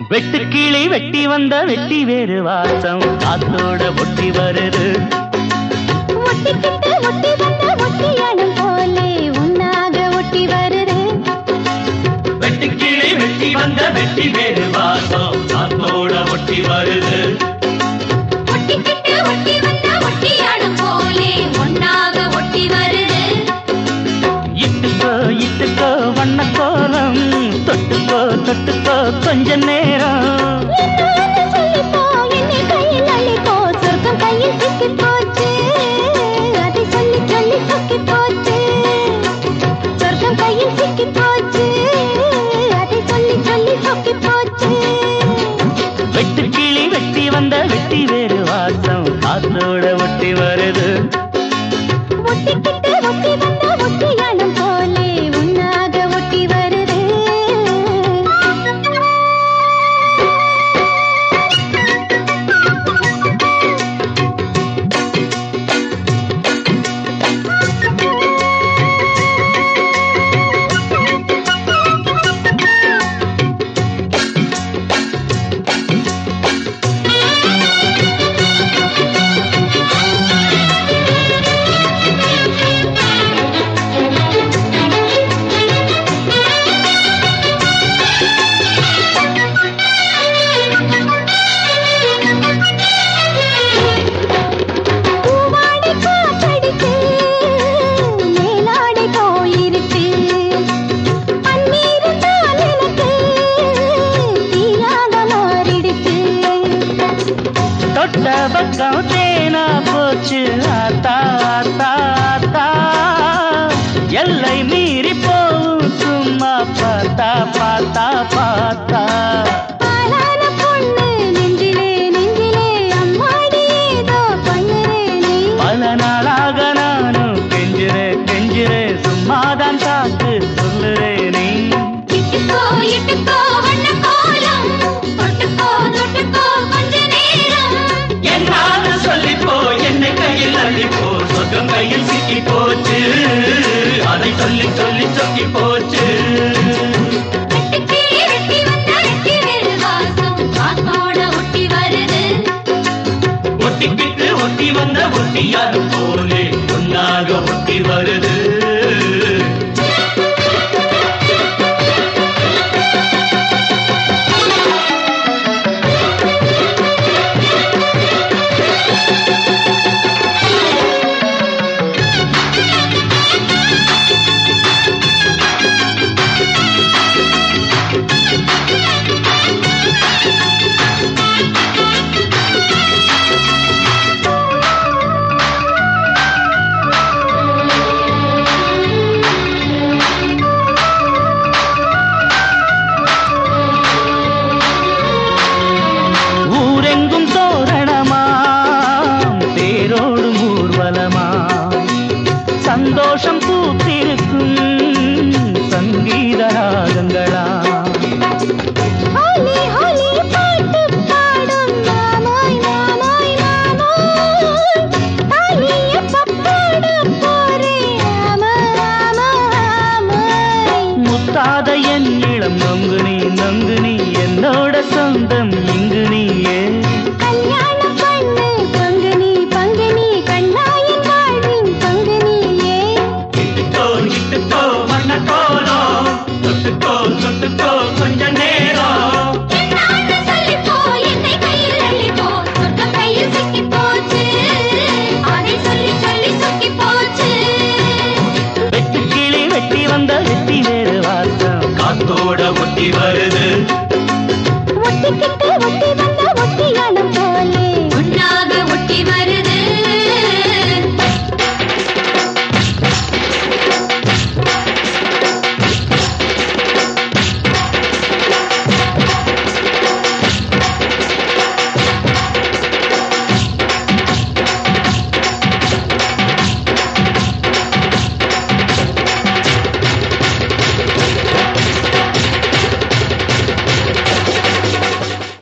வெட்டுக்கிளி வெட்டி வந்த வெட்டி வேறு வாசம் காத்தோட ஒட்டி வருது ஒட்டிக்கிட்டு ஒட்டி வந்த ஒட்டியானம் போலே உன்னாக ஒட்டி வருது வெட்டுக்கிளி வெட்டி வந்த வெட்டி வேறு வாசம் காத்தோட ஒட்டி வருது ஒட்டிக்கிட்டு ஒட்டி வந்த ஒட்டியானம் போலே ஒன்னாக ஒட்டி வருது இட்டுக்கோ இட்டுக்கோ வண்ண கோலம் தொட்டுக்கோ தொட்டுக்கோ கொஞ்ச நேரம் என்னன்னு சொல்லிப்போ, என்னை கையில் அள்ளிப்போ, சொர்க்கம் கையில் சிக்கிப் போச்சு. அதை சொல்லி சொல்லி சொக்கிப் போச்சு. சொர்க்கம் கையில் சிக்கிப் போச்சு. அதை சொல்லி சொல்லி சொக்கிப் போச்சு. வெட்டுக்கிளி வெட்டி வந்த வெட்டி வேறு வாசம் காத்தோட ஒட்டி வருது ஒட்டிக்கிட்டு ஒட்டி வந்த ஒட்டியானம் போலே உன்னாக ஒட்டி வருது பூவாடை காத்தடிச்சு, மேலாடை போயிருச்சு. பன்னீருந்தால் எனக்கு தீயாக மாறிடுச்சு. தொட்ட பக்கம் தேனா போச்சு ஆத்தா ஆத்தா ஆத்தா எல்லை மீறி போகும் சும்மா பார்த்தா பார்த்தா பார்த்தா ஆளான பொண்ணு நெஞ்சிலே நெஞ்சிலே அம்மாடி ஏதோ பண்ணுறே நீ. பல நாளாக நானும் கெஞ்சுறே கெஞ்சுறே சும்மாதான் காத்து சொல்லுறே நீ இட்டுக்கோ, இட்டுக்கோ வண்ணக் கோலம். தொட்டுக்கோ, தொட்டுக்கோ கொஞ்ச நேரம். என்னால சொல்லிப்போ என்னை கையில் அள்ளிப்போ சொர்க்கம் கையில் சிக்கி போச்சு அதை சொல்லி சொல்லி சொக்கி போச்சு வெட்டுக்கிளி வெட்டி வந்த வெட்டி வேறு வாசம் காத்தோட ஒட்டி வருது ஒட்டிக்கிட்டு ஒட்டி வந்த ஒட்டியாது போலே ஒன்னாக ஒட்டி வருது ஊரெங்கும் தோரணமாம் தேரோடும் ஊர்வலமாம் சந்தோஷம் பூத்திருக்கும் சங்கீத ராகங்களாம் ஹோலி ஹோலி பாட்டு பாடும் மாமாய் மாமாய் மாமாய் தாலிய பப்பாட போரே ஆமா ஆமா ஆமாய் முத்தாத என் இளம் நொங்கு நீ நொங்கு நீ